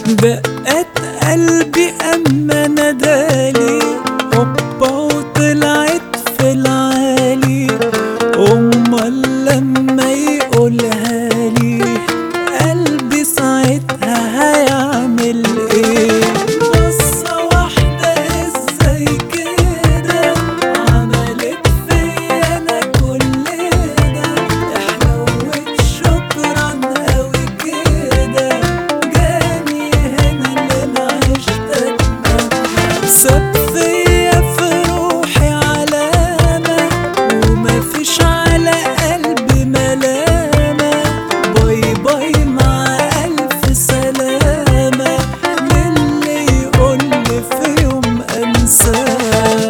دقت قلبي اما نادالي هوبا وطلعت في العالي امال لما يقولها لي قلبي ساعتها هيعمل ايه بصة واحدة ازاي كده عملت فيا انا كل ده حلوت شكرا اوي كده جاني هنا اللي انا عشت ساب فيا في روحي علامة ومفيش على قلبي ملامة باي باي مع ألف سلامة للي يقولي في يوم أنساه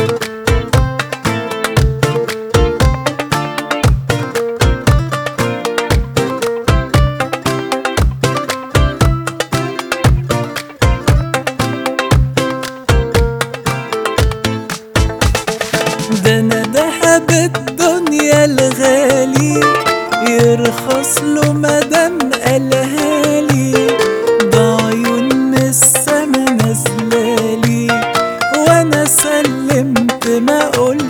ده انا دهب الدنيا الغالي يرخص له مدام قالها لي ده عيون من السما نازلالي وانا سلمت ما قلت